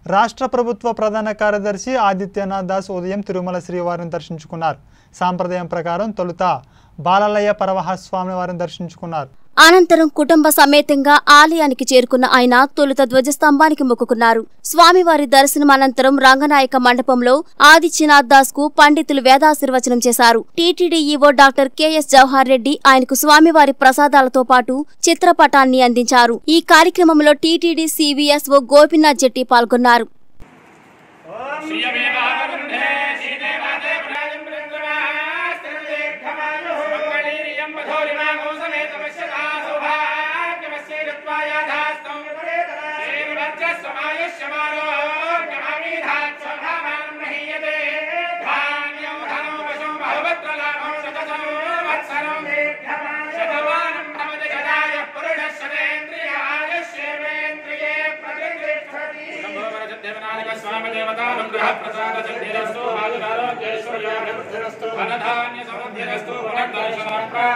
రాష్ట్ర ప్రభుత్వ ప్రధాన కార్యదర్శి ఆదిత్యనాథ్ దాస్ ఉదయం తిరుమల శ్రీవారిని దర్శించుకున్నారు సాంప్రదాయం ప్రకారం తొలుత బాలలయ్య పరవహ స్వామి వారిని దర్శించుకున్నారు అనంతరం కుటుంబ సమేతంగా ఆలయానికి చేరుకున్న ఆయన తొలుత ధ్వజస్తంభానికి మొక్కుకున్నారు స్వామివారి దర్శనం అనంతరం రంగనాయక మండపంలో ఆదిత్యనాథ్ దాస్ కు పండితులు వేదాశీర్వచనం చేశారు TTD EO doctor KS Jawahar Reddy ఆయనకు స్వామివారి ప్రసాదాలతో పాటు చిత్రపటాన్ని అందించారు ఈ కార్యక్రమంలో టీటీడీ సివిఎస్ఓ గోపినాథ్ జెట్టి పాల్గొన్నారు స్వామి దేవత